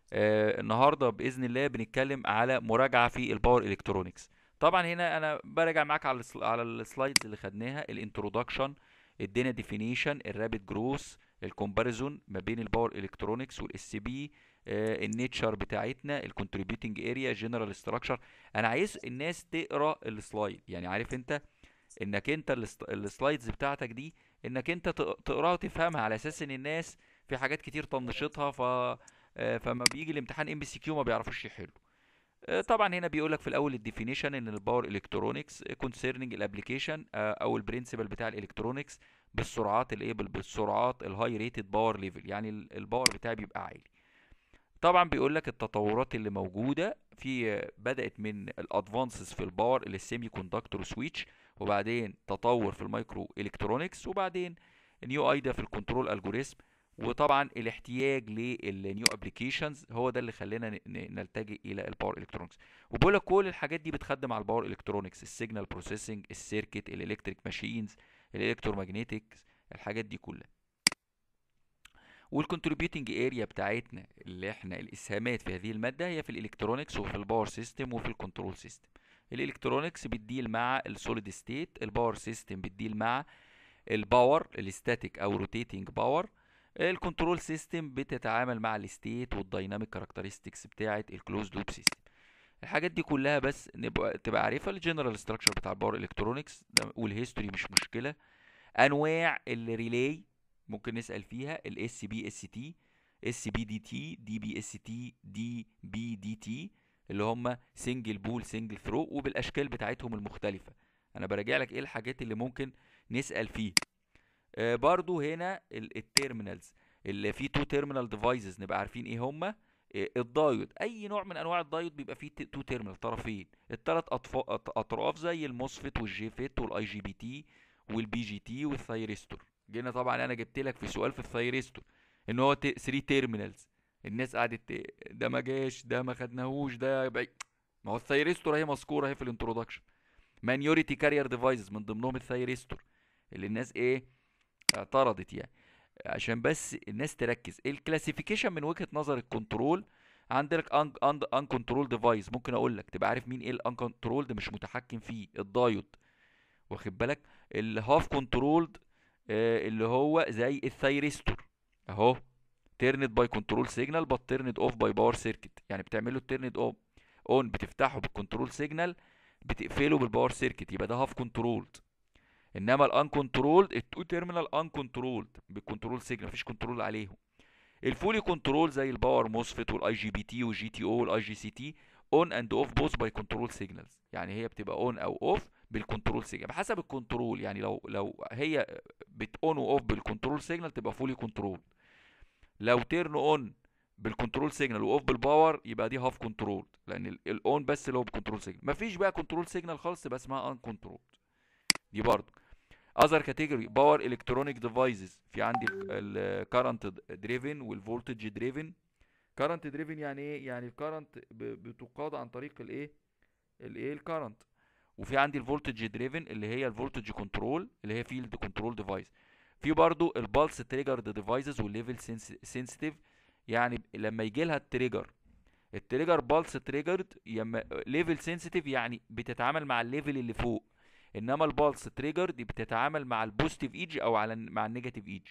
آه النهارده باذن الله بنتكلم على مراجعه في الباور الكترونكس طبعا هنا انا براجع معاك على السل- على السلايدز اللي خدناها الانترودكشن ادينا ديفينيشن الرابid جروث الكومباريزون ما بين الباور الكترونكس والاس بي النيتشر بتاعتنا الكونتريبيوتنج اريا جنرال ستراكشر انا عايز الناس تقرا السلايد يعني عارف انت انك انت الست- السلايدز بتاعتك دي انك انت تق- تقراها وتفهمها على اساس ان الناس في حاجات كتير طنشتها ف آه، فما بيجي الامتحان ام بي سي كيو ما بيعرفوش يحلوا آه، طبعا هنا بيقول لك في الاول الديفينيشن ان الباور الكترونكس كونسيرنينج الابلكيشن او البرنسبل بتاع الالكترونكس بالسرعات الايه بال- بالسرعات الهاي ريتد باور ليفل يعني ال- الباور بتاعي بيبقى عالي طبعا بيقول لك التطورات اللي موجوده في آه، بدات من الادفانسز في الباور اللي السيمي كوندكتور سويتش وبعدين تطور في المايكرو الكترونكس وبعدين نيو ايدا في الكنترول الجوريزم وطبعا الاحتياج للنيو ابلكيشنز هو ده اللي خلانا ن- ن- نلتجئ الى الباور الكترونكس وبقول لك كل الحاجات دي بتخدم على الباور الكترونكس السيجنال بروسيسنج السيركت الالكتريك ماشينز الالكترومagنتكس الحاجات دي كلها والكونتريبيوتنج اريا بتاعتنا اللي احنا الاسهامات في هذه الماده هي في الالكترونكس وفي الباور سيستم وفي الكنترول سيستم الالكترونكس بتديل مع السوليد ستيت الباور سيستم بتديل مع الباور الستاتيك او روتيتنج باور الكنترول سيستم بتتعامل مع الستيت والدايناميك كاركترستكس بتاعه الكلوز لوب سيستم الحاجات دي كلها بس نبقى تبقى عارفها الجنرال ستراكشر بتاع الباور الكترونكس والهيستوري مش مشكله انواع الريلاي ممكن نسال فيها الاس بي اس تي اس بي دي تي دي بي اس تي دي بي دي تي اللي هم سنجل بول سنجل ثرو وبالاشكال بتاعتهم المختلفه انا براجع لك ايه الحاجات اللي ممكن نسال فيه آه، برضو هنا التيرمينالز اللي فيه تو تيرمينال ديفايسز نبقى عارفين ايه هما آه، الدايود اي نوع من انواع الدايود بيبقى فيه تو تيرمينال طرفين الثلاث اطراف زي الموسفيت والجيفيت والاي جي بي تي والبي جي تي والثايرستور جينا طبعا انا جبت لك في سؤال في الثايرستور ان هو 3 تيرمينالز الناس قعدت ت- ده ما جاش ده ما خدناهوش ده يبقى ما هو الثايرستور اهي مذكوره اهي في الانترودكشن مانيوريتي كارير ديفايسز من ضمنهم الثايرستور اللي الناس ايه اعترضت يعني عشان بس الناس تركز الكلاسيفيكيشن من وجهة نظر الكنترول عندك ان ان كنترول ديفايس ممكن اقول لك تبقى عارف مين ايه الان كنترولد مش متحكم فيه الدايود واخد بالك الهاف كنترولد اللي هو زي الثايرستور اهو تيرند باي كنترول سيجنال بات تيرند اوف باي باور سيركت يعني بتعمل له تيرند اوف اون بتفتحه بالكنترول سيجنال بتقفله بالباور سيركت يبقى ده هاف كنترولد انما الان كنترولد التو تيرمينال ان كنترولد بالكنترول سيجنال مفيش كنترول عليهم الفولي كنترول زي الباور موسفيت والاي جي بي تي والجي تي او والاي جي سي تي اون اند اوف بوث باي كنترول سيجنالز يعني هي بتبقى اون او اوف بالكنترول سيجنال بحسب الكنترول يعني لو لو هي بتون واوف بالكنترول سيجنال تبقى فولي كنترول لو تيرن اون بالكنترول سيجنال واوف بالباور يبقى دي هاف كنترول لان الاون بس اللي هو بالكنترول سيجنال مفيش بقى كنترول سيجنال خالص تبقى اسمها ان كنترول دي برضه اذر كاتيجوري باور الكترونيك ديفايسز في عندي الكارنت دريفن والفولتج دريفن كارنت دريفن يعني ايه يعني الكارنت بتقاد عن طريق الايه الايه الكارنت وفي عندي الفولتج دريفن اللي هي الفولتج كنترول اللي هي فيلد كنترول ديفايس في برضو البالس تريجرد ديفايسز والليفل سنسيتيف يعني لما يجي لها التريجر التريجر بالس تريجرد ليفل سنسيتيف يعني بتتعامل مع الليفل اللي فوق انما البالس تريجر دي بتتعامل مع البوزيتيف ايدج او على مع النيجاتيف ايدج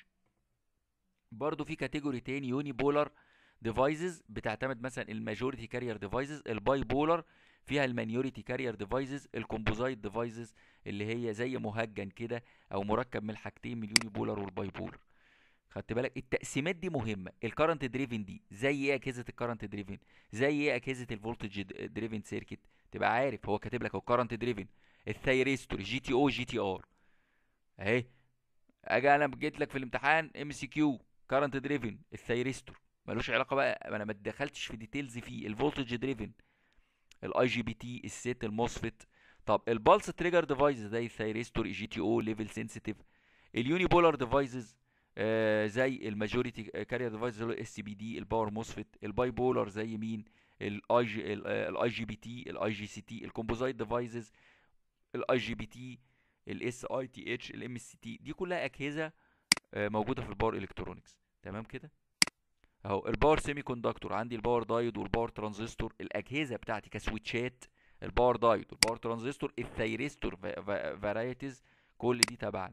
برضو في كاتيجوري تاني يوني بولار ديفايسز بتعتمد مثلا الماجوريتي كارير ديفايسز الباي بولار فيها المانيوريتي كارير ديفايسز الكومبوزايت ديفايسز اللي هي زي مهجن كده او مركب من الحاجتين من اليوني بولار والباي بولار خدت بالك التقسيمات دي مهمه الكرنت دريفن دي زي ايه اجهزه الكرنت دريفن زي ايه اجهزه الفولتج دريفن سيركت تبقى عارف هو كاتب لك الكرنت دريفن الثايرستور جي تي او جي تي ار اهي اجي انا جيت لك في الامتحان ام سي كيو كارنت دريفن الثايرستور ملوش علاقه بقى انا ما دخلتش في ديتيلز فيه الفولتج دريفن الاي جي بي تي السيت الموسفيت طب البالس تريجر ديفايسز زي الثايرستور جي تي او ليفل سنسيتيف اليوني بولار ديفايسز آه زي الماجوريتي كارير ديفايسز اللي هو اس بي دي الباور موسفيت الباي بولار زي مين الاي جي الاي جي بي تي الاي جي سي تي الكومبوزايت ديفايسز الاي جي بي تي الاس اي تي اتش الام اس تي دي كلها اجهزه آه، موجوده في الباور الكترونكس تمام كده اهو الباور سيمي كوندكتور عندي الباور دايود والباور ترانزستور الاجهزه بتاعتي كسويتشات الباور دايود والباور ترانزستور الثيرستور فرايتيز كل دي تبعنا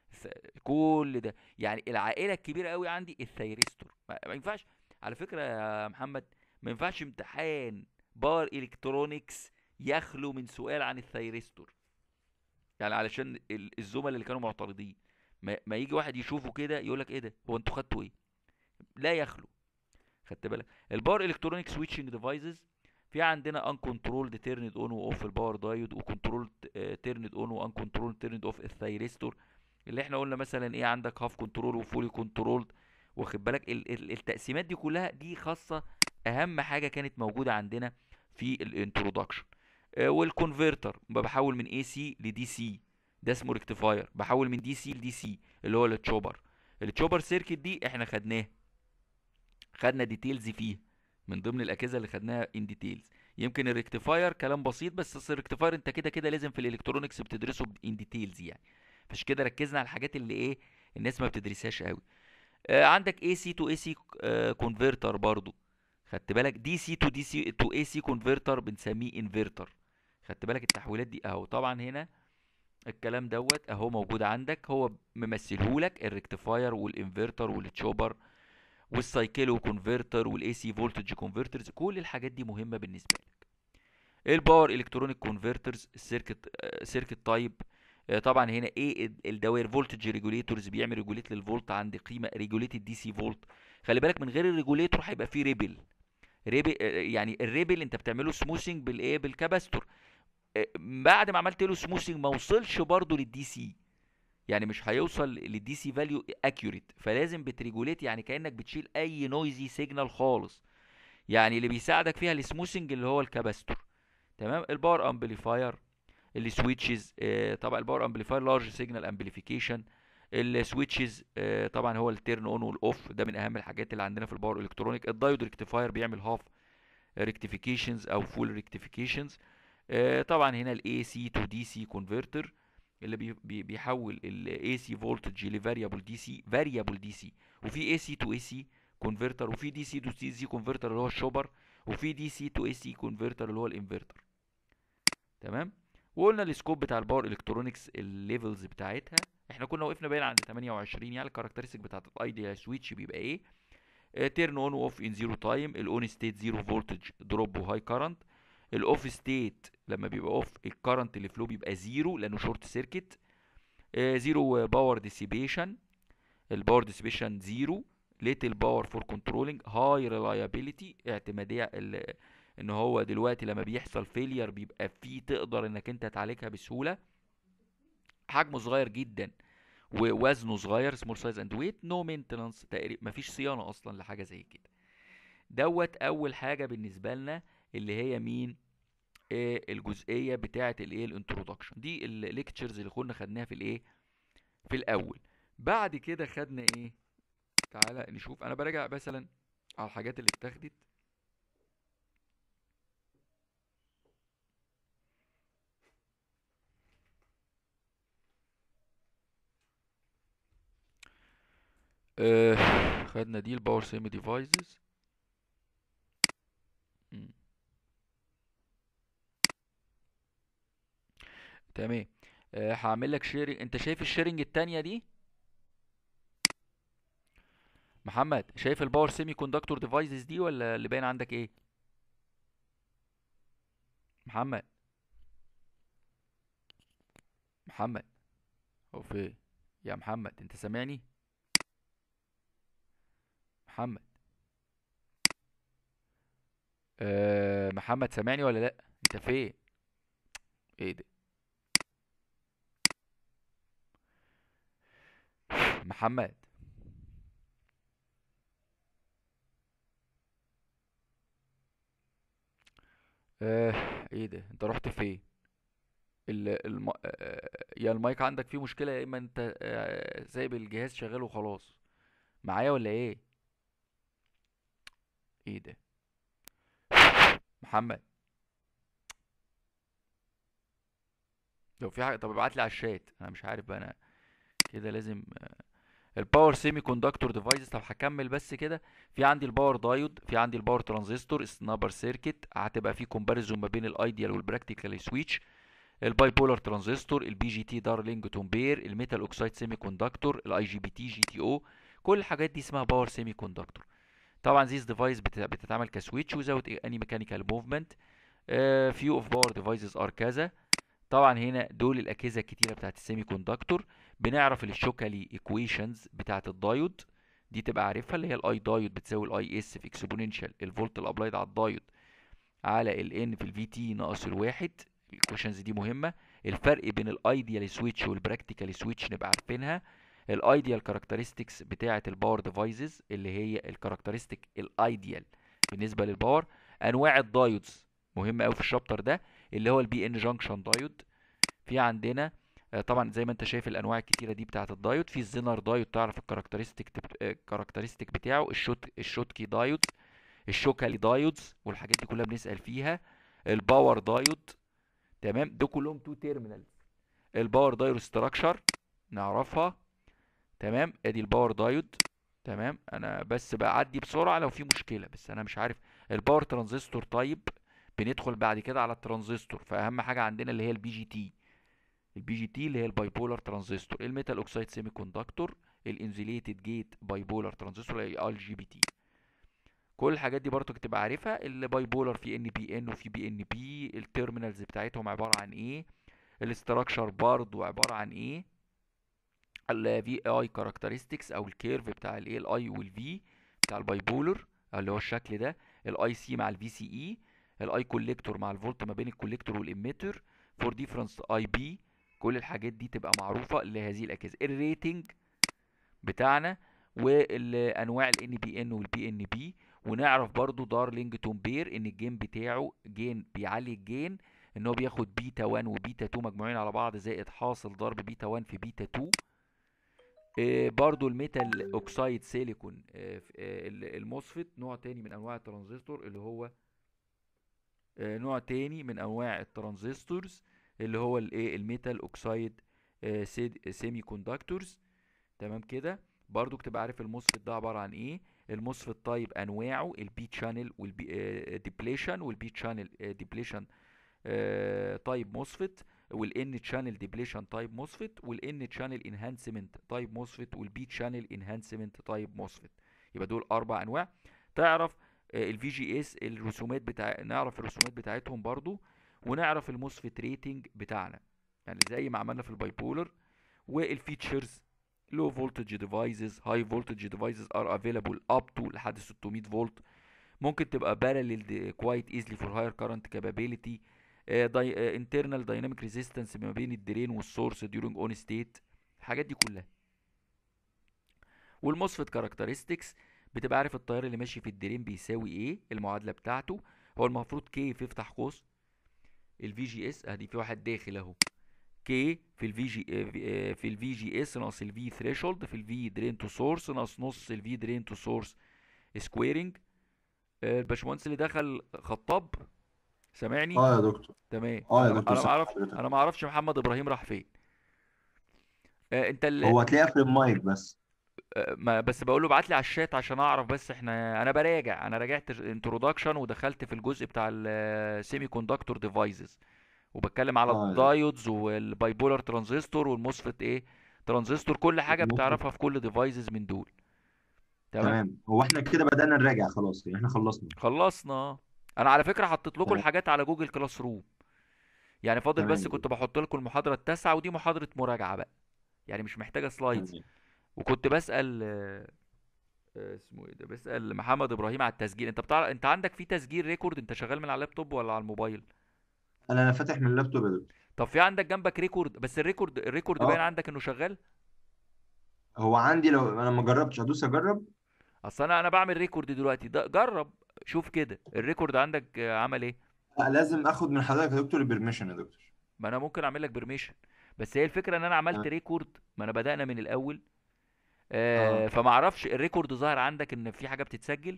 كل ده يعني العائله الكبيره قوي عندي الثيرستور ما ما ينفعش على فكره يا محمد ما ينفعش امتحان بار الكترونكس يخلو من سؤال عن الثيرستور يعني علشان ال- الزملاء اللي كانوا معترضين ما, ما يجي واحد يشوفه كده يقول لك ايه ده هو انتوا خدتوا ايه لا يخلو خدت بالك الباور الكترونيك سويتشنج ديفايسز في عندنا ان كنترولد تيرند اون واوف الباور دايود وكنترولد تيرند اون وان كنترولد تيرند اوف الثيرستور اللي احنا قلنا مثلا ايه عندك هاف كنترول وفولي كنترولد واخد بالك ال- ال- التقسيمات دي كلها دي خاصه اهم حاجه كانت موجوده عندنا في الانترودكشن والكونفرتر بحول من اي سي لدي سي ده اسمه ريكتيفاير بحول من دي سي لدي سي اللي هو التشوبر التشوبر سيركت دي احنا خدناه خدنا ديتيلز فيه من ضمن الاجهزه اللي خدناها ان ديتيلز يمكن الريكتيفاير كلام بسيط بس أصل الريكتيفاير انت كده كده لازم في الالكترونكس بتدرسه ان ديتيلز يعني فعشان كده ركزنا على الحاجات اللي ايه الناس ما بتدرسهاش قوي آه عندك اي سي تو اي سي كونفرتر برضو خدت بالك دي سي تو دي سي تو اي سي كونفرتر بنسميه انفرتر خدت بالك التحويلات دي اهو طبعا هنا الكلام دوت اهو موجود عندك هو ممثلهولك الريكتيفاير والانفرتر والتشوبر والسايكلو كونفرتر والاي سي فولتج كونفرترز كل الحاجات دي مهمه بالنسبه لك الباور الكترونيك كونفرترز السيركت سيركت تايب طبعا هنا ايه الدوائر فولتج ريجوليتورز بيعمل ريجوليت للفولت عند قيمه ريجوليتد دي سي فولت خلي بالك من غير الريجوليتور هيبقى فيه ريبل ريبل يعني الريبل انت بتعمله سموثنج بالايه بالكاباستور آه، بعد ما عملت له سموثنج ما وصلش برضه للدي سي يعني مش هيوصل للدي سي فاليو اكيوريت فلازم بتريجوليت يعني كانك بتشيل اي نويزي سيجنال خالص يعني اللي بيساعدك فيها السموثنج اللي هو الكاباستور تمام الباور امبليفاير السويتشز آه، طبعا الباور امبليفاير لارج سيجنال امبليفيكيشن السويتشز آه، طبعا هو التيرن اون والاوف ده من اهم الحاجات اللي عندنا في الباور الكترونيك الدايود ريكتيفاير بيعمل هاف ريكتيفيكيشنز او فول ريكتيفيكيشنز طبعا هنا الاي سي تو دي سي كونفرتر اللي بي بي بيحول الاي سي فولتج لفاريبل دي سي فاريبل دي سي وفي اي سي تو اي سي كونفرتر وفي دي سي تو دي سي كونفرتر اللي هو الشوبر وفي دي سي تو اي سي كونفرتر اللي هو الانفرتر تمام وقلنا السكوب بتاع الباور الكترونكس الليفلز بتاعتها احنا كنا وقفنا باين عند 28 يعني الكاركترستيك بتاعت الايديال سويتش بيبقى ايه تيرن اون واوف ان زيرو تايم الاون ستيت زيرو فولتج دروب وهاي كارنت الاوف ستيت لما بيبقى اوف الكرنت اللي فلو بيبقى زيرو لانه شورت سيركت زيرو باور ديسيبيشن الباور ديسيبيشن زيرو ليتل باور فور كنترولينج هاي ريلايابيليتي اعتماديه ال- ان هو دلوقتي لما بيحصل فيلير بيبقى فيه تقدر انك انت تعالجها بسهوله حجمه صغير جدا ووزنه صغير سمول سايز اند ويت نو مينتنانس تقريبا مفيش صيانه اصلا لحاجه زي كده دوت اول حاجه بالنسبه لنا اللي هي مين إيه الجزئيه بتاعه الايه الانترودكشن دي الليكتشرز اللي كنا خدناها في الايه في الاول بعد كده خدنا ايه تعالى نشوف انا براجع مثلا على الحاجات اللي اتاخدت آه خدنا دي الباور سيمي ديفايسز تمام آه هعمل لك شيرنج انت شايف الشيرنج التانية دي محمد شايف الباور سيمي كوندكتور ديفايسز دي ولا اللي باين عندك ايه محمد محمد هو فين يا محمد انت سامعني محمد أه محمد سامعني ولا لا انت فين ايه ده محمد أه ايه ده انت رحت فين ال الم... آه، يا المايك عندك فيه مشكلة يا اما انت آه، سايب الجهاز شغال وخلاص معايا ولا ايه ايه ده محمد لو في حاجة طب ابعت لي على الشات انا مش عارف بقى انا كده لازم الباور سيمي كوندكتور ديفايسز طب هكمل بس كده في عندي الباور دايود في عندي الباور ترانزستور سنابر سيركت هتبقى في كومباريزون ما بين الايديال والبراكتيكال سويتش الباي بولار ترانزستور البي جي تي دارلينج تومبير الميتال اوكسايد سيمي كوندكتور الاي جي بي تي جي تي او كل الحاجات دي اسمها باور سيمي كوندكتور طبعا these device بت- بتتعمل كسويتش without any mechanical movement uh, few of power devices are كذا طبعا هنا دول الاجهزه الكتيره بتاعت السيمي كوندكتور بنعرف الشوكالي ايكويشنز بتاعت الدايود دي تبقى عارفها اللي هي الاي دايود بتساوي الاي اس في اكسبوننشال الفولت الابلايد على الدايود على الان في الفي تي ناقص الواحد الايكويشنز دي مهمه الفرق بين الايديال سويتش والبراكتيكال سويتش نبقى عارفينها الايديال كاركترستكس بتاعه الباور ديفايسز اللي هي الكاركترستيك الايديال بالنسبه للباور انواع الدايودز مهمه قوي في الشابتر ده اللي هو البي ان جانكشن دايود في عندنا آه، طبعا زي ما انت شايف الانواع الكتيره دي بتاعه الدايود في الزينر دايود تعرف الكاركترستيك الكاركترستيك بتاعه الشوت الشوتكي دايود الشوكالي دايودز والحاجات دي كلها بنسال فيها الباور دايود تمام دول كلهم تو تيرمينالز الباور دايود ستراكشر نعرفها تمام ادي الباور دايود تمام انا بس بعدي بسرعه لو في مشكله بس انا مش عارف الباور ترانزستور تايب بندخل بعد كده على الترانزستور فاهم حاجه عندنا اللي هي البي جي تي البي جي تي اللي هي الباي بولار ترانزستور الميتال اوكسايد سيمي كوندكتور الانزوليتد جيت باي بولار ترانزستور اللي هي ال جي بي تي كل الحاجات دي برضك تبقى عارفها الباي بولار في ان بي ان وفي بي ان بي التيرمينالز بتاعتهم عباره عن ايه الاستراكشر برضو عباره عن ايه الفي اي كاركترستكس او الكيرف بتاع الايه الاي والفي بتاع الباي بولر اللي هو الشكل ده الاي سي مع الفي سي اي الاي كوليكتور مع الفولت ما بين الكوليكتور والاميتر فور ديفرنس اي بي كل الحاجات دي تبقى معروفه لهذه الاجهزه الريتنج بتاعنا والانواع الان بي ان والبي ان بي ونعرف برضو دارلينج تومبير ان الجين بتاعه جين بيعلي الجين ان هو بياخد بيتا 1 وبيتا 2 مجموعين على بعض زائد حاصل ضرب بيتا 1 في بيتا 2 آه، برضو الميتال اوكسايد سيليكون آه، ف- آه، ال- الموسفيت نوع تاني من انواع الترانزستور اللي هو آه، نوع تاني من انواع الترانزستورز اللي هو الايه الميتال اوكسايد آه، سيد- سيمي كوندكتورز تمام كده برضو تبقى عارف الموسفيت ده عباره عن ايه الموسفيت طيب انواعه البي شانل والبي ديبليشن والبي شانل ديبليشن تايب موسفيت والان شانل ديبليشن تايب موسفيت والان شانل انهانسمنت تايب موسفيت والبي شانل انهانسمنت تايب موسفيت يبقى دول اربع انواع تعرف الفي جي اس الرسومات بتاع نعرف الرسومات بتاعتهم برضو ونعرف الموسفيت ريتنج بتاعنا يعني زي ما عملنا في البايبولر والفيتشرز لو فولتج ديفايسز هاي فولتج ديفايسز ار افيلابل اب تو لحد 600 فولت ممكن تبقى parallel كوايت ايزلي فور هاير كارنت كابابيلتي انترنال دايناميك ريزيستنس ما بين الدرين والسورس ديورنج اون ستيت الحاجات دي كلها والموسفيت كاركترستكس بتبقى عارف التيار اللي ماشي في الدرين بيساوي ايه المعادله بتاعته هو المفروض كي في افتح قوس الفي جي اس ادي في واحد داخل اهو كي في الفي جي في الفي جي اس ناقص الفي ثريشولد في الفي درين تو سورس ناقص نص الفي درين تو سورس سكويرنج الباشمهندس اللي دخل خطاب سامعني اه يا دكتور تمام اه يا انا دكتور انا ما سامع اعرف حضرتك انا ما اعرفش محمد ابراهيم راح فين آه انت ال... هو هتلاقيه قافل المايك بس آه ما بس بقول له ابعت لي على الشات عشان اعرف بس احنا انا براجع انا راجعت انترودكشن ودخلت في الجزء بتاع السيمي كوندكتور ديفايسز وبتكلم على اه يا دكتور الدايودز والبايبولار ترانزستور والموسفيت ايه ترانزستور كل حاجه الموسفيت بتعرفها في كل ديفايسز من دول تمام تمام هو احنا كده بدأنا نراجع خلاص يعني احنا خلصنا خلصنا انا على فكره حطيت لكم تمام الحاجات على جوجل كلاس روم يعني فاضل تمام بس يا كنت دكتور بحط لكم المحاضره التاسعه ودي محاضره مراجعه بقى يعني مش محتاجه سلايدز تمام وكنت بسال آه، آه، اسمه ايه ده بسال محمد ابراهيم على التسجيل انت بتعرف انت عندك في تسجيل ريكورد انت شغال من على اللابتوب ولا على الموبايل انا انا فاتح من اللابتوب يا دكتور طب في عندك جنبك ريكورد بس الريكورد الريكورد باين اه عندك انه شغال هو عندي لو انا ما جربتش ادوس اجرب اصل انا انا بعمل ريكورد دلوقتي ده جرب شوف كده الريكورد عندك آه، عمل ايه لا لازم اخد من حضرتك يا دكتور البرميشن يا دكتور ما انا ممكن اعمل لك برميشن بس هي الفكره ان انا عملت تمام ريكورد ما انا بدأنا من الاول اه آه فما اعرفش الريكورد ظاهر عندك ان في حاجه بتتسجل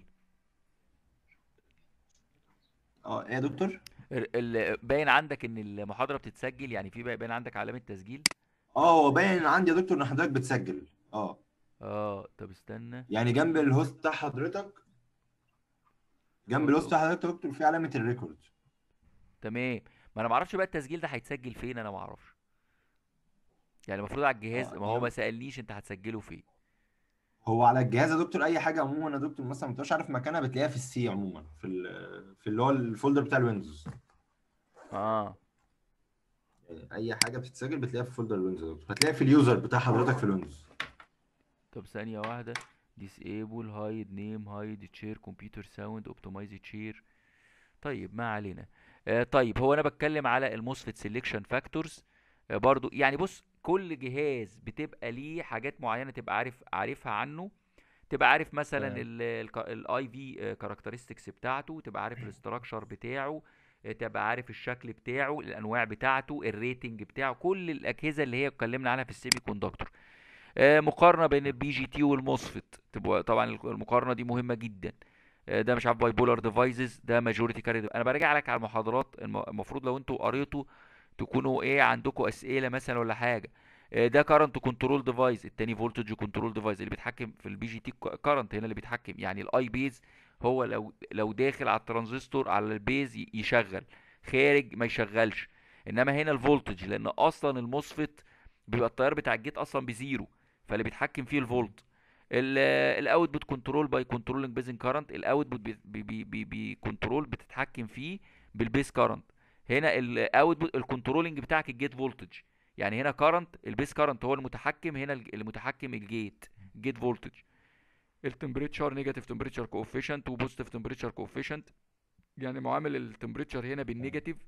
اه ايه يا دكتور ال- ال- باين عندك ان المحاضره بتتسجل يعني في باين عندك علامه تسجيل اه هو باين عندي يا دكتور ان حضرتك بتسجل اه اه طب استنى يعني جنب الهوست بتاع حضرتك جنب الهوست بتاع حضرتك يا دكتور في علامة الريكورد تمام ما انا ما اعرفش بقى التسجيل ده هيتسجل فين انا ما اعرفش يعني المفروض على الجهاز اه ما هو ما يعني سألنيش انت هتسجله فين هو على الجهاز يا دكتور اي حاجة عموما يا دكتور مثلا ما تبقاش عارف مكانها بتلاقيها في السي عموما في ال في اللي هو الفولدر بتاع الويندوز اه يعني اي حاجة بتتسجل بتلاقيها في فولدر الويندوز يا دكتور هتلاقيها في اليوزر بتاع حضرتك في الويندوز طب ثانية واحدة disable hide name hide chair computer sound optimize chair طيب ما علينا آه طيب هو انا بتكلم على الموسفيت سيلكشن فاكتورز آه برضو يعني بص كل جهاز بتبقى ليه حاجات معينة تبقى عارف عارفها عنه تبقى عارف مثلا تمام الاي في كاركترستكس بتاعته تبقى عارف الاستراكشر بتاعه آه، تبقى عارف الشكل بتاعه الانواع بتاعته الريتنج بتاعه كل الاجهزه اللي هي اتكلمنا عنها في السيمي كوندكتور آه، مقارنه بين البي جي تي والموسفيت تبقى طبعا المقارنه دي مهمه جدا آه، ده مش عارف باي بولار ديفايسز ده ماجوريتي كاري انا براجع لك على المحاضرات الم- المفروض لو انتوا قريتوا تكونوا ايه عندكم اسئله مثلا ولا حاجه آه، ده كارنت كنترول ديفايس التاني فولتج كنترول ديفايس اللي بيتحكم في البي جي تي كارنت هنا اللي بيتحكم يعني الاي بيز هو لو لو داخل على الترانزستور على البيز ي- يشغل خارج ما يشغلش انما هنا الفولتج لان اصلا الموسفيت بيبقى التيار بتاع الجيت اصلا بزيرو فاللي بيتحكم فيه الفولت الاوتبوت كنترول باي كنترولنج بيزن كارنت الاوتبوت بي بي بي بي كنترول بتتحكم فيه بالبيس كارنت هنا الاوتبوت الكنترولنج بتاعك الجيت فولتج يعني هنا كارنت البيس كارنت هو المتحكم هنا الج- المتحكم الجيت جيت فولتج التمبريتشر نيجاتيف تمبريتشر كوفيشنت وبوزيتيف تمبريتشر كوفيشنت يعني معامل التمبريتشر هنا بالنيجاتيف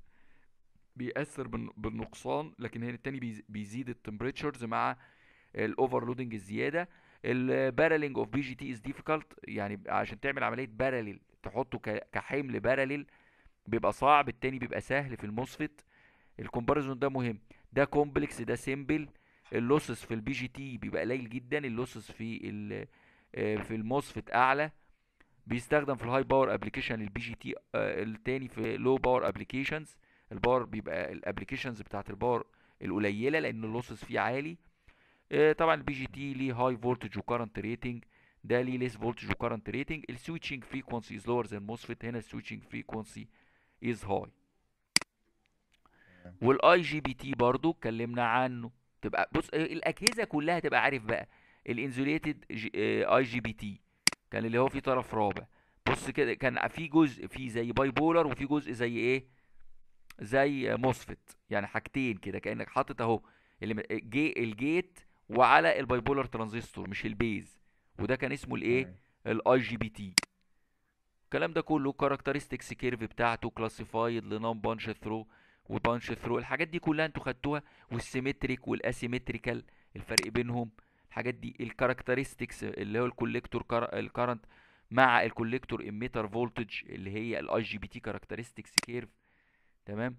بيأثر بالن- بالنقصان لكن هنا التاني بيز- بيزيد التمبريتشرز مع الاوفرلودنج الزياده البارالينج اوف بي جي تي از ديفيكالت يعني عشان تعمل عمليه باراليل تحطه ك- كحمل باراليل بيبقى صعب التاني بيبقى سهل في الموسفيت الكومباريزون ده مهم ده كومبلكس ده سيمبل اللوسز في البي جي تي بيبقى قليل جدا اللوسز في ال آه، في الموسفيت اعلى بيستخدم في الهاي باور ابلكيشن للبي جي تي التاني في لو باور ابلكيشنز الباور بيبقى الابلكيشنز بتاعت الباور القليله لان اللوسز فيه عالي آه، طبعا البي جي تي ليه هاي فولتج وكارنت ريتنج ده ليه ليس فولتج وكارنت ريتنج السويتشنج فريكونسي از لور ذان موسفيت هنا السويتشنج فريكونسي از هاي والاي جي بي تي برضو اتكلمنا عنه تبقى بص آه، الاجهزه كلها تبقى عارف بقى الانزوليتد اي جي بي تي كان اللي هو فيه طرف رابع بص كده كان في جزء فيه زي باي بولر وفي جزء زي ايه زي موسفيت يعني حاجتين كده كانك حاطط اهو اللي م- جي الجيت وعلى الباي بولر ترانزستور مش البيز وده كان اسمه الايه تمام الاي جي بي تي الكلام ده كله كاركترستكس كيرف بتاعته كلاسيفايد لنون بانش ثرو وبانش ثرو الحاجات دي كلها انتوا خدتوها والسيمتريك والاسيمتريكال الفرق بينهم الحاجات دي الكاركترستكس اللي هو الكوليكتور الكارنت مع الكوليكتور اميتر فولتج اللي هي الاي جي بي تي كاركترستكس كيرف تمام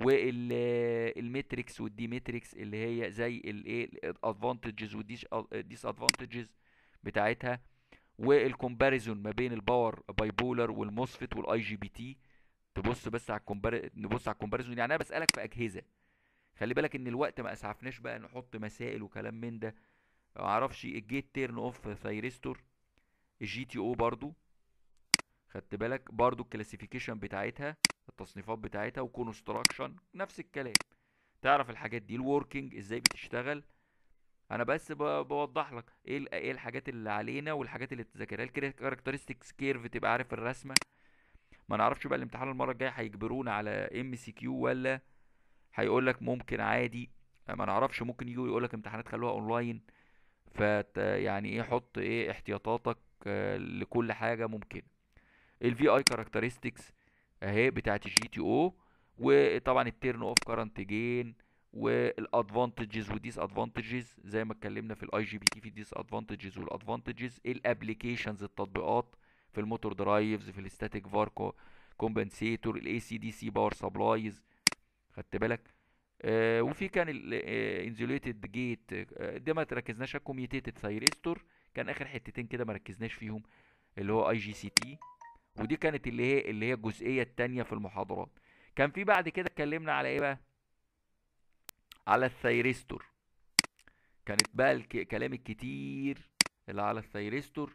والميتريكس والديمتريكس اللي هي زي الايه الادفانتجز والديس ادفانتجز بتاعتها والكومباريزون ما بين الباور باي بولر والموسفيت والاي جي بي تي تبص بس على الكومبار نبص على الكومباريزون يعني انا بسالك في اجهزه خلي بالك ان الوقت ما اسعفناش بقى نحط مسائل وكلام من ده ما اعرفش الجيت تيرن اوف ثايرستور الجي تي او برضو خدت بالك برضو الكلاسيفيكيشن بتاعتها التصنيفات بتاعتها وكونستراكشن نفس الكلام تعرف الحاجات دي الوركينج ازاي بتشتغل انا بس ب- بوضح لك ايه ال- ايه الحاجات اللي علينا والحاجات اللي تذاكرها الكاركترستكس كيرف تبقى عارف الرسمه ما نعرفش بقى الامتحان المره الجايه هيجبرونا على ام سي كيو ولا هيقول لك ممكن عادي ما نعرفش ممكن يجي يقول لك امتحانات خلوها اونلاين فت يعني ايه حط ايه احتياطاتك آه، لكل حاجه ممكن الفي اي كاركترستكس اهي بتاعت الجي تي او وطبعا التيرن اوف كارنت جين والادفانتجز والديس ادفانتجز زي ما اتكلمنا في الاي جي بي تي في الديس ادفانتجز والادفانتجز الابلكيشنز التطبيقات في الموتور درايفز في الاستاتيك فار كومبنسيتور الاي سي دي سي باور سبلايز خدت بالك آه وفي كان الانزوليتد جيت ده ما تركزناش على كوميوتيتد ثايرستور كان اخر حتتين كده ما ركزناش فيهم اللي هو اي جي سي تي ودي كانت اللي هي اللي هي الجزئيه التانية في المحاضرات كان في بعد كده اتكلمنا على ايه بقى على الثايرستور كانت بقى الك... كلام الكتير اللي على الثيرستور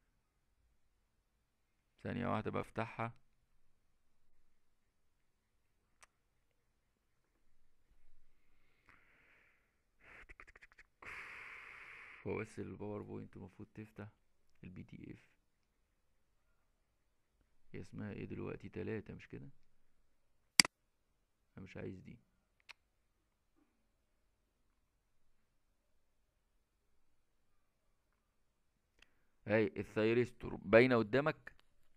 ثانية واحدة بفتحها هو بس الباوربوينت المفروض تفتح البي دي اف هي اسمها ايه دلوقتي تلاتة مش كده انا مش عايز دي هاي الثيرستور باينة قدامك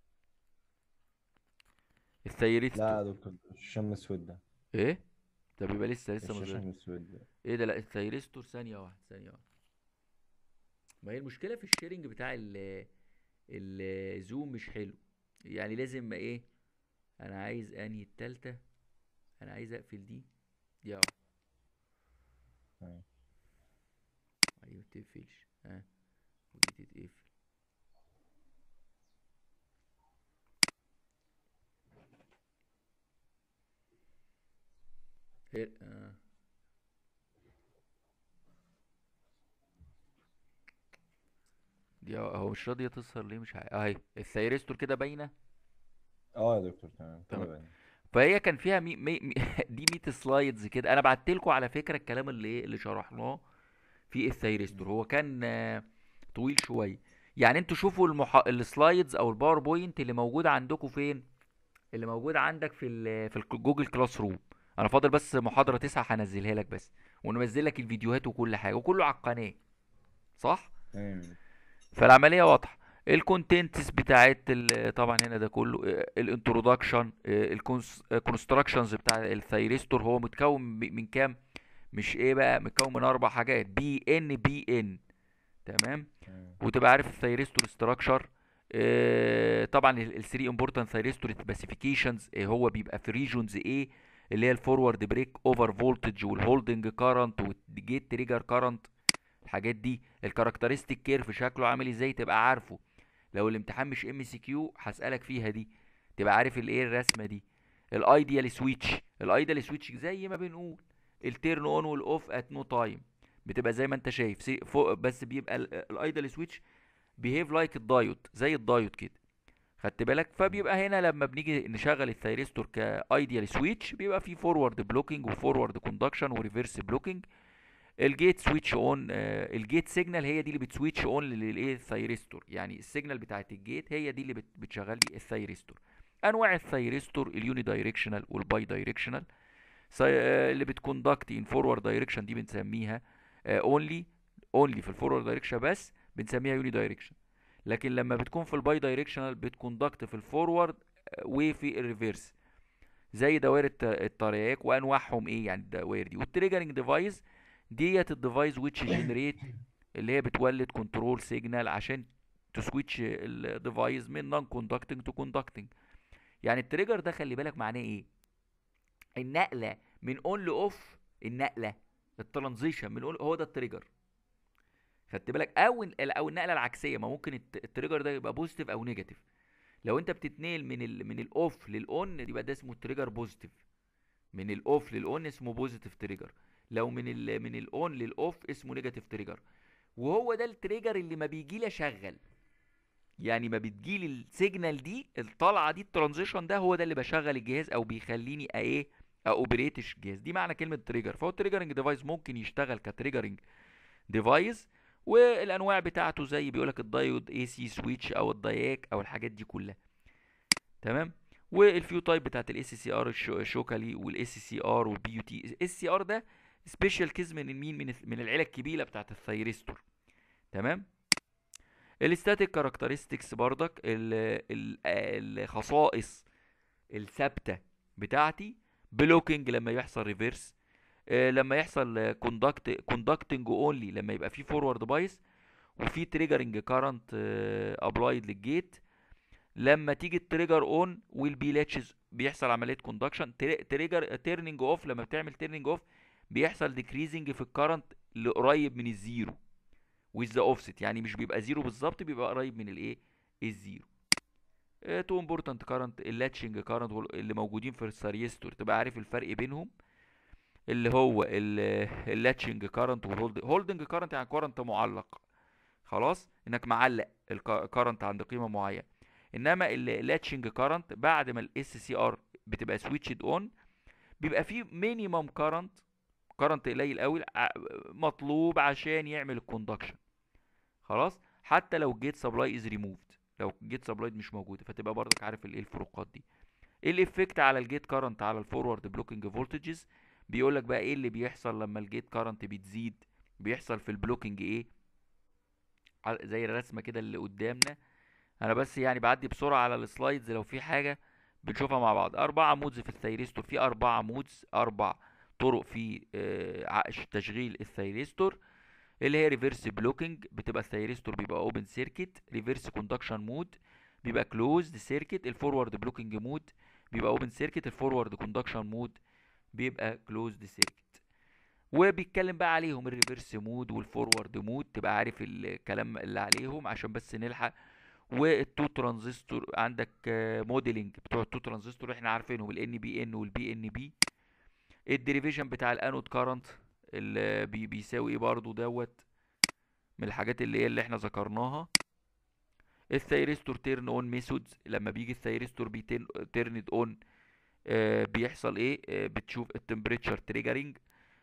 لا الثيرستور يا دكتور الشاشة مسودة ايه طب يبقى لسه لسه الشاشة مظهر مسودة ايه ده لا الثيرستور ثانية واحدة ثانية واحدة ما هي المشكلة في الشيرنج بتاع ال الزوم مش حلو يعني لازم ايه انا عايز انهي التالتة انا عايز اقفل دي دي اهو أيوة. دي متقفلش ها ودي تتقفل ايه اه دي اهو أهو مش راضية تظهر ليه مش عارف اهي الثيرستور كده باينة اه يا دكتور تمام كده تمام باين فهي كان فيها مي... مي... مي... دي 100 سلايدز كده انا بعت لكم على فكره الكلام اللي ايه اللي شرحناه في الثيرستور هو كان آه، طويل شويه يعني انتوا شوفوا المح... السلايدز او الباوربوينت اللي موجود عندكم فين اللي موجود عندك في ال... في الك- جوجل كلاس روم انا فاضل بس محاضره تسعة هنزلها لك بس وننزل لك الفيديوهات وكل حاجه وكله على القناه صح تمام فالعمليه واضحه الكونتنتس بتاعت ال- طبعا هنا ده كله الانترودكشن الكونستراكشنز بتاع الثيرستور هو متكون م- من كام مش ايه بقى متكون من اربع حاجات بي ان بي ان تمام تمام وتبقى عارف الثيرستور ستراكشر طبعا ال 3 امبورتنت ثيرستور سبيسيفيكيشنز هو بيبقى في ريجونز ايه اللي هي الفورورد بريك اوفر فولتج والهولدنج كارنت والجيت تريجر كارنت الحاجات دي الكاركترستيك كيرف شكله عامل ازاي تبقى عارفه لو الامتحان مش ام سي كيو هسألك فيها دي تبقى عارف الايه الرسمه دي الايديال سويتش الايديال سويتش زي ما بنقول التيرن اون والاوف ات نو تايم بتبقى زي ما انت شايف سي- فوق بس بيبقى الايديال سويتش بيهيف لايك الدايود زي الدايود كده خدت بالك فبيبقى هنا لما بنيجي نشغل الثيرستور كايديال سويتش بيبقى فيه فورورد بلوكينج وفورورد كوندكشن وريفرس بلوكينج الجيت سويتش اون الجيت سيجنال هي دي اللي بتسويتش اون للايه الثيرستور يعني السيجنال بتاعت الجيت هي دي اللي بت- بتشغل لي الثيرستور انواع الثيرستور اليوني دايركشنال والباي دايركشنال اللي بتكوندكت ان فورورد دايركشن دي بنسميها اونلي اونلي في الفورورد دايركشن بس بنسميها يوني دايركشن لكن لما بتكون في الباي دايركشنال بتكوندكت في الفورورد وفي الريفرس زي دوائر الت- الترياك وانواعهم ايه يعني الدوائر دي والتريجرنج ديفايس ديت الديفايس which جنريت اللي هي بتولد كنترول سيجنال عشان تسويتش الديفايس من نون كوندكتنج تو كوندكتنج يعني التريجر ده خلي بالك معناه ايه النقله من اون لاوف النقله الترانزيشن من اون هو ده التريجر خدت بالك او ال- او النقله العكسيه ما ممكن الت- التريجر ده يبقى بوزيتيف او نيجاتيف لو انت بتتنقل من ال من الاوف للاون يبقى ده اسمه تريجر بوزيتيف من الاوف للاون اسمه بوزيتيف تريجر لو من ال من الاون للاوف اسمه نيجاتيف تريجر وهو ده التريجر اللي ما بيجي لي اشغل يعني ما بتجيلي السيجنال دي الطلعه دي الترانزيشن ده هو ده اللي بشغل الجهاز او بيخليني ايه اوبريت الجهاز دي معنى كلمه تريجر فهو التريجرنج ديفايس ممكن يشتغل كتريجرنج ديفايس والانواع بتاعته زي بيقولك الدايود اي سي سويتش او الداياك او الحاجات دي كلها تمام والفيو تايب بتاعت الاس سي ار الشوكالي والاس سي ار والبي يو تي الاس سي ار ده سبيشال كيز من مين من من العيله الكبيره بتاعت الثيرستور تمام الستاتيك كاركترستكس بردك ال- ال- الخصائص الثابته بتاعتي بلوكينج لما يحصل ريفيرس لما يحصل كوندكت كوندكتنج اونلي لما يبقى في فورورد بايس وفي تريجرنج كارنت ابلايد للجيت لما تيجي التريجر اون والبي لاتشز بيحصل عمليه كوندكشن تريجر تيرنينج اوف لما بتعمل تيرنينج اوف بيحصل ديكريزنج في الكرنت لقريب من الزيرو with the offset يعني مش بيبقى زيرو بالظبط بيبقى قريب من الايه الزيرو تو امبورتنت كارنت اللاتشنج كارنت اللي موجودين في الساريستور تبقى عارف الفرق بينهم اللي هو اللاتشنج كارنت والهولدنج كارنت يعني كارنت معلق خلاص انك معلق الكرنت عند قيمه معينه انما اللاتشنج كرنت بعد ما الاس سي ار بتبقى سويتشد اون بيبقى فيه مينيمم كرنت كرنت قليل قوي ع- مطلوب عشان يعمل الكوندكشن خلاص حتى لو الجيت سبلاي از ريموفد لو الجيت سبلاي مش موجوده فتبقى برضك عارف الايه الفروقات دي ايه الافكت على الجيت كارنت على الفورورد بلوكينج فولتجز بيقول لك بقى ايه اللي بيحصل لما الجيت كارنت بتزيد بيحصل في البلوكينج ايه ع- زي الرسمه كده اللي قدامنا انا بس يعني بعدي بسرعه على السلايدز لو في حاجه بنشوفها مع بعض اربع مودز في الثيرستور في اربع مودز اربع طرق في آه، ع- تشغيل الثيرستور اللي هي ريفرس بلوكينج بتبقى الثيرستور بيبقى اوبن سيركت ريفرس كوندكشن مود بيبقى كلوزد سيركت الفورورد بلوكينج مود بيبقى اوبن سيركت الفورورد كوندكشن مود بيبقى كلوزد سيركت وبيتكلم بقى عليهم الريفرس مود والفورورد مود تبقى عارف الكلام اللي عليهم عشان بس نلحق والتو ترانزستور عندك موديلنج بتوع التو ترانزستور احنا عارفينهم الان بي ان والبي ان بي الديريفيشن بتاع الانود كارنت اللي بي بيساوي ايه برضو دوت من الحاجات اللي هي اللي احنا ذكرناها الثيرستور تيرن اون ميثودز لما بيجي الثيرستور بيترند اون بيحصل ايه آه، بتشوف التمبريتشر تريجرنج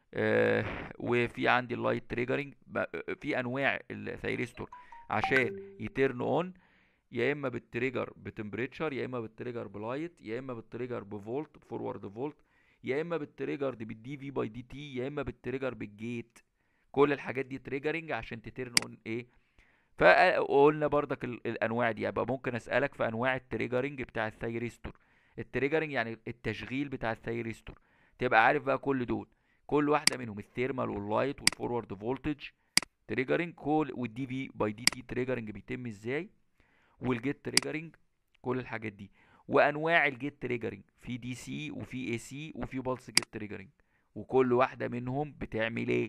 وفي عندي اللايت تريجرنج في انواع الثيرستور عشان يترن اون يا اما بالتريجر بتمبريتشر يا اما بالتريجر بلايت يا اما بالتريجر بفولت فورورد فولت يا اما بالتريجر دي بالدي في باي دي تي يا اما بالتريجر بالجيت كل الحاجات دي تريجرنج عشان تترن اون ايه فقلنا برضك ال- الانواع دي يبقى ممكن اسالك في انواع التريجرنج بتاع الثيرستور التريجرنج يعني التشغيل بتاع الثيرستور تبقى عارف بقى كل دول كل واحده منهم الثيرمال واللايت والفورورد فولتج تريجرنج كل والدي في باي دي تي تريجرنج بيتم ازاي والجيت تريجرنج كل الحاجات دي وانواع الجيت تريجرنج في دي سي وفي اي سي وفي بالس جيت تريجرنج وكل واحده منهم بتعمل ايه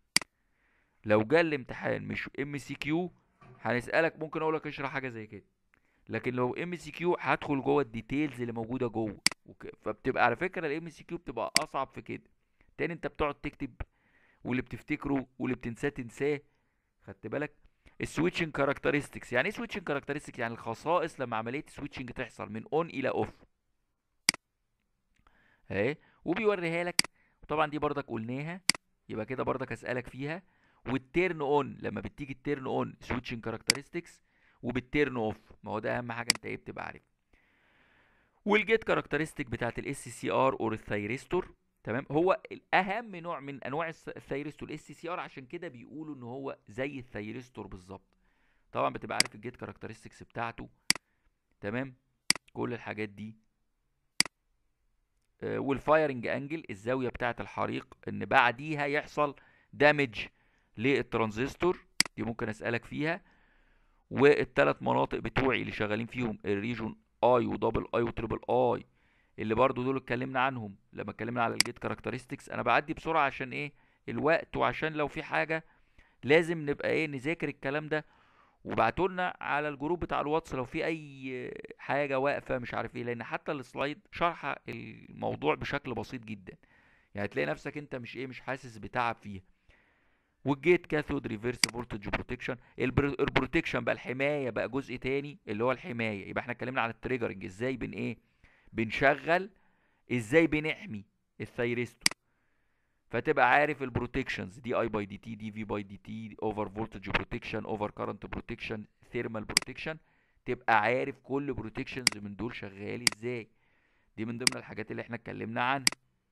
لو جه الامتحان مش ام سي كيو هنسالك ممكن اقول لك اشرح حاجه زي كده لكن لو ام سي كيو هدخل جوه الديتيلز اللي موجوده جوه وك... فبتبقى على فكره الام سي كيو بتبقى اصعب في كده تاني انت بتقعد تكتب واللي بتفتكره واللي بتنساه تنساه خدت بالك السويتشنج كاركترستكس يعني ايه سويتشنج كاركترستكس يعني الخصائص لما عمليه السويتشنج تحصل من اون الى اوف اهي وبيوريها لك وطبعا دي برضك قلناها يبقى كده برضك اسالك فيها والتيرن اون لما بتيجي التيرن اون سويتشنج كاركترستكس وبالتيرن اوف ما هو ده اهم حاجه انت ايه بتبقى عارف والجيت كاركترستيك بتاعت الاس سي ار اور الثيرستور تمام هو الاهم نوع من انواع الس- الثيرستور الاس سي ار عشان كده بيقولوا ان هو زي الثيرستور بالظبط طبعا بتبقى عارف الجيت كاركترستكس بتاعته تمام كل الحاجات دي آه، والفايرنج انجل الزاويه بتاعه الحريق ان بعديها يحصل دامج للترانزستور دي ممكن اسالك فيها والثلاث مناطق بتوعي اللي شغالين فيهم الريجون اي ودبل اي وتريبل اي اللي برضو دول اتكلمنا عنهم لما اتكلمنا على الجيت كاركترستكس انا بعدي بسرعه عشان ايه الوقت وعشان لو في حاجه لازم نبقى ايه نذاكر الكلام ده وبعتولنا على الجروب بتاع الواتس لو في اي حاجه واقفه مش عارف ايه لان حتى السلايد شرح الموضوع بشكل بسيط جدا يعني تلاقي نفسك انت مش ايه مش حاسس بتعب فيها والجيت كاثود ريفرس فولتج بروتكشن البروتكشن بقى الحمايه بقى جزء تاني اللي هو الحمايه يبقى احنا اتكلمنا على التريجرنج ازاي بن ايه بنشغل ازاي بنحمي الثيرستور فتبقى عارف البروتكشنز دي اي باي دي تي دي في باي دي تي اوفر فولتج بروتكشن اوفر كارنت بروتكشن ثيرمال بروتكشن تبقى عارف كل بروتكشنز من دول شغال ازاي دي من ضمن الحاجات اللي احنا اتكلمنا عنها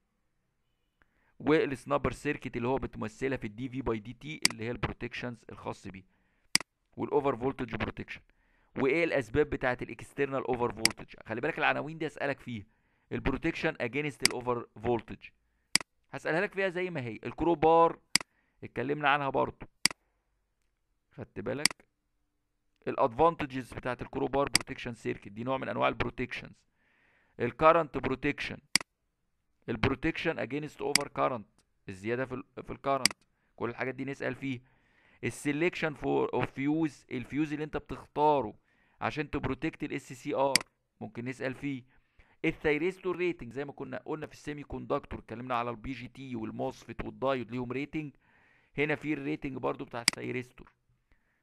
والسنابر سيركت اللي هو بتمثلها في الدي في باي دي تي اللي هي البروتكشنز الخاص بيه والاوفر فولتج بروتكشن وايه الاسباب بتاعه الاكسترنال اوفر فولتج خلي بالك العناوين دي اسالك فيها البروتكشن اجينست الاوفر فولتج هسالها لك فيها زي ما هي الكروبار اتكلمنا عنها برضو خدت بالك الادفانتجز بتاعه الكروبار بروتكشن سيركت دي نوع من انواع البروتكشنز الكارنت بروتكشن البروتكشن اجينست اوفر كارنت الزياده في ال في الكارنت كل الحاجات دي نسال فيها السلكشن فور اوف فيوز الفيوز اللي انت بتختاره عشان تبروتكت الاس سي ار ممكن نسال فيه الثيرستور ريتنج زي ما كنا قلنا في السيمي كوندكتور اتكلمنا على البي جي تي والموسفيت والدايود ليهم ريتنج هنا في الريتنج برضو بتاع الثيرستور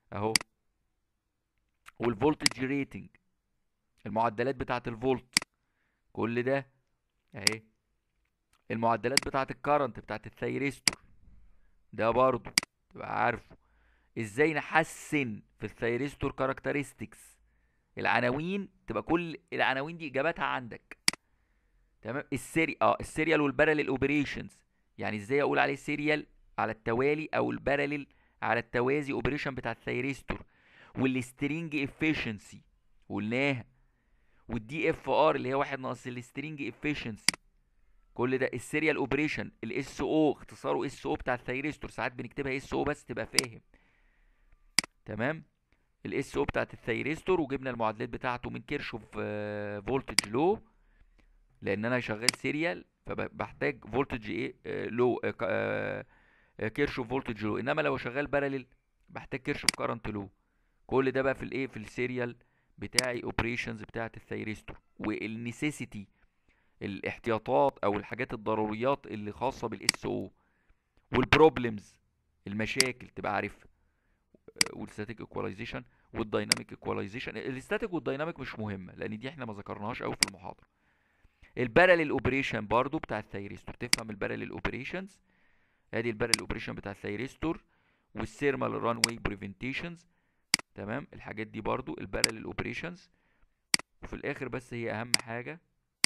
اهو والفولتج ريتنج المعدلات بتاعه الفولت كل ده اهي المعدلات بتاعه الكرنت بتاعه الثيرستور ده برضو تبقى عارفه ازاي نحسن في الثيرستور كاركترستكس العناوين تبقى كل العناوين دي اجاباتها عندك تمام السيري اه السيريال والباراليل اوبريشنز يعني ازاي اقول عليه سيريال على التوالي او الباراليل على التوازي اوبريشن بتاع الثيرستور والسترينج افيشنسي قلناها والدي اف ار اللي هي واحد ناقص السترينج افيشنسي كل ده السيريال اوبريشن الاس او اختصاره اس او بتاع الثيرستور ساعات بنكتبها اس او بس تبقى فاهم تمام الاس او بتاعت الثيرستور وجبنا المعادلات بتاعته من كيرشوف فولتج لو لان انا شغال سيريال فبحتاج فولتج ايه لو كيرشوف فولتج لو انما لو شغال باراليل بحتاج كيرشوف كارنت لو كل ده بقى في الايه في السيريال بتاعي اوبريشنز بتاعت الثيرستور والنيسيسيتي الاحتياطات او الحاجات الضروريات اللي خاصه بالاس او والبروبلمز المشاكل تبقى عارفها والستاتيك ايكواليزيشن والدايناميك ايكواليزيشن الستاتيك والدايناميك مش مهمه لان دي احنا ما ذكرناهاش قوي في المحاضره الباراليل اوبريشن برضو بتاع الثيرستور تفهم الباراليل اوبريشنز ادي الباراليل اوبريشن بتاع الثيرستور والثيرمال ران واي بريفنتيشنز تمام الحاجات دي برضو الباراليل اوبريشنز وفي الاخر بس هي اهم حاجه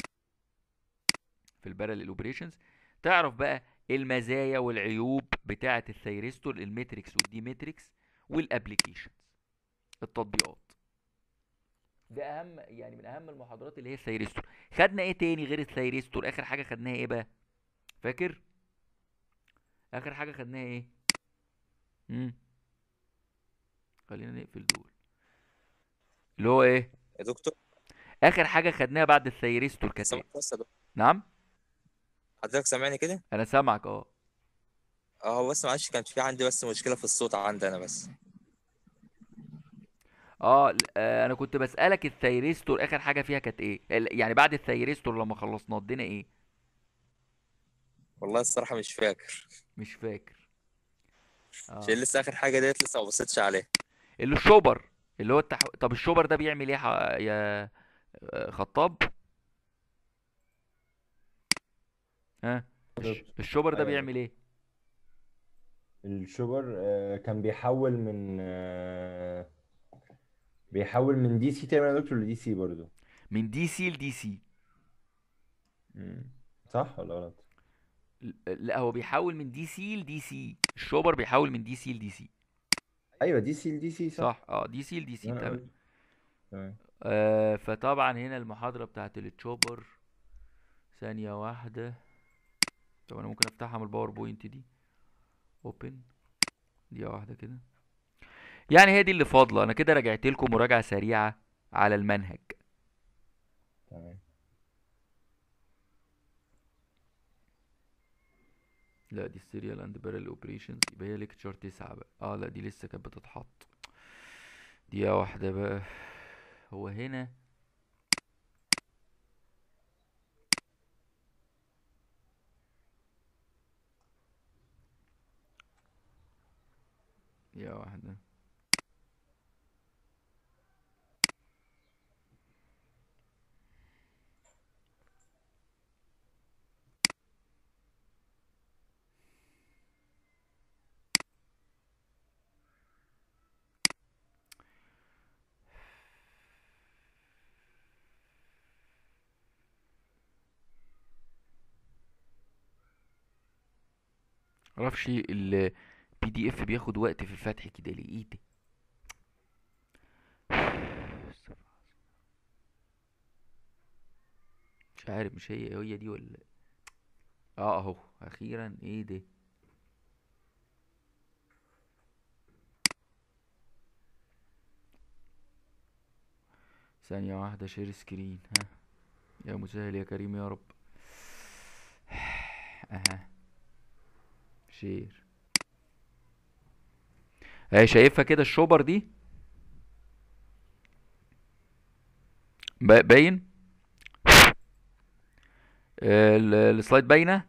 في الباراليل اوبريشنز تعرف بقى المزايا والعيوب بتاعه الثيرستور الميتريكس والدي ميتريكس والابليكيشنز التطبيقات ده اهم يعني من اهم المحاضرات اللي هي الثيرستور خدنا ايه تاني غير الثيرستور اخر حاجه خدناها ايه بقى فاكر اخر حاجه خدناها ايه امم خلينا نقفل دول اللي هو ايه يا دكتور اخر حاجه خدناها بعد الثيرستور كانت ايه سامعك بس يا دكتور نعم حضرتك سامعني كده انا سامعك اه اه هو بس معلش كان في عندي بس مشكلة في الصوت عندي انا بس اه ل- آه، انا كنت بسألك الثيرستور اخر حاجة فيها كانت ايه ال- يعني بعد الثيرستور لما خلصنا ادينا ايه والله الصراحة مش فاكر مش فاكر اه عشان لسه اخر حاجة ديت لسه ما بصيتش عليها اللي الشوبر اللي هو التح... طب الشوبر ده بيعمل ايه ح... يا آه، خطاب ها الش... الشوبر ده أيوة. بيعمل ايه الشوبر آه، كان بيحول من آه، بيحول من دي سي تقريبا يا دكتور لدي سي برضه من دي سي لدي سي مم. صح ولا غلط؟ لا هو بيحول من دي سي لدي سي الشوبر بيحول من دي سي لدي سي ايوه دي سي لدي سي صح صح اه دي سي لدي سي أنا تمام قلت. تمام آه فطبعا هنا المحاضرة بتاعت التشوبر ثانية واحدة طب انا ممكن افتحها من الباوربوينت دي اوبن دقيقة واحدة كده يعني هي دي اللي فاضلة انا كده رجعت لكم مراجعة سريعة على المنهج تمام لا دي السيريال اند بارل اوبريشنز يبقى هي ليكتشر تسعة بقى اه لا دي لسه كانت بتتحط دقيقة واحدة بقى هو هنا دقيقة واحدة معرفش ال بي دي اف بياخد وقت في الفتح كده ليه ايه ده مش عارف مش هي هي دي ولا اه اهو اخيرا ايه ده ثانية واحدة شير سكرين ها يا مسهل يا كريم يا رب اها شير اهي شايفها كده الشوبر دي با- باين آه، ال- السلايد باينة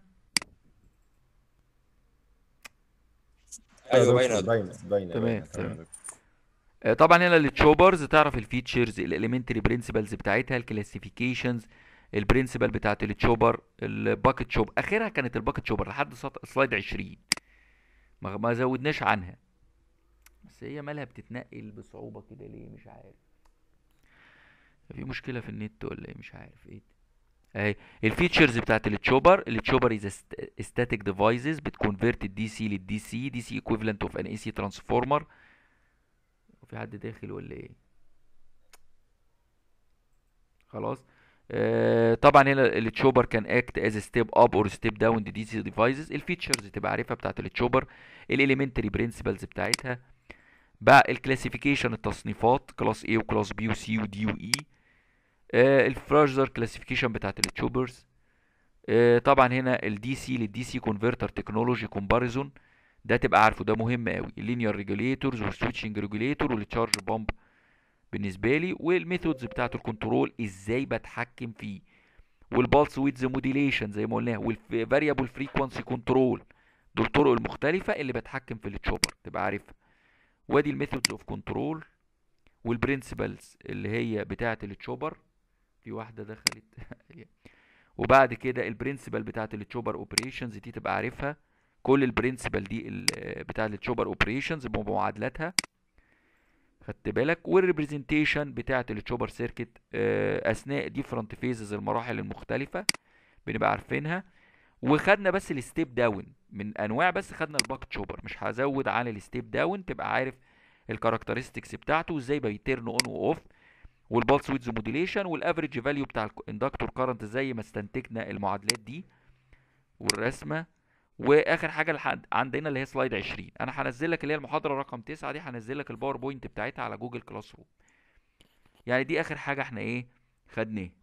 ايوه دكتور، باينة باينه باينه تمام، باينه تمام. يا دكتور. آه، طبعا هنا التشوبرز تعرف الفيتشرز الاليمنتري برنسبلز بتاعتها الكلاسيفيكيشنز البرنسبل بتاعت التشوبر الباكت شوب اخرها كانت الباكت شوبر لحد سط- سلايد 20 ما ما زودناش عنها بس هي مالها بتتنقل بصعوبة كده ليه مش عارف في مشكلة في النت ولا ايه مش عارف ايه اهي الفيتشرز بتاعت التشوبر التشوبر از ستاتيك ديفايسز بتكونفيرت الدي سي للدي سي دي سي ايكويفالنت اوف ان اي سي ترانسفورمر وفي حد داخل ولا ايه خلاص آه طبعا هنا التشوبر كان اكت از ستيب اب اور ستيب داون دي سي ديفايسز الفيتشرز تبقى عارفها بتاعت التشوبر الاليمنتري برنسبلز بتاعتها بقى الكلاسيفيكيشن التصنيفات كلاس A وكلاس B وسي ودي واي الفراجر كلاسيفيكيشن بتاعت التشوبرز آه طبعا هنا الدي سي للدي سي كونفرتر تكنولوجي كومباريزون ده تبقى عارفه ده مهم قوي اللينير ريجوليتورز والسويتشنج ريجوليتور والتشارج بامب بالنسبه لي والميثودز بتاعت الكنترول ازاي بتحكم فيه والبالس ويدز موديليشن زي ما قلنا والفاريبل فريكوانسي كنترول دول الطرق المختلفه اللي بتحكم في التشوبر تبقى عارفها وادي الميثودز اوف كنترول والبرنسبلز اللي هي بتاعه التشوبر في واحده دخلت وبعد كده البرنسبل بتاعه التشوبر اوبريشنز دي تبقى عارفها كل البرنسبل دي ال- بتاعه التشوبر اوبريشنز بمعادلاتها خدت بالك والريبريزنتيشن بتاعه التشوبر سيركت اثناء ديفرنت فيزز المراحل المختلفه بنبقى عارفينها وخدنا بس الستيب داون من انواع بس خدنا الباك تشوبر مش هزود عن الستيب داون تبقى عارف الكاركترستكس بتاعته وازاي بيترن اون واوف والبالس ويدز موديليشن والافريج فاليو بتاع الاندكتور كارنت زي ما استنتجنا المعادلات دي والرسمه واخر حاجه لحد عندنا اللي هي سلايد 20 انا هنزل لك اللي هي المحاضره رقم 9 دي هنزل لك الباوربوينت بتاعتها على جوجل كلاس روم يعني دي اخر حاجه احنا ايه خدناه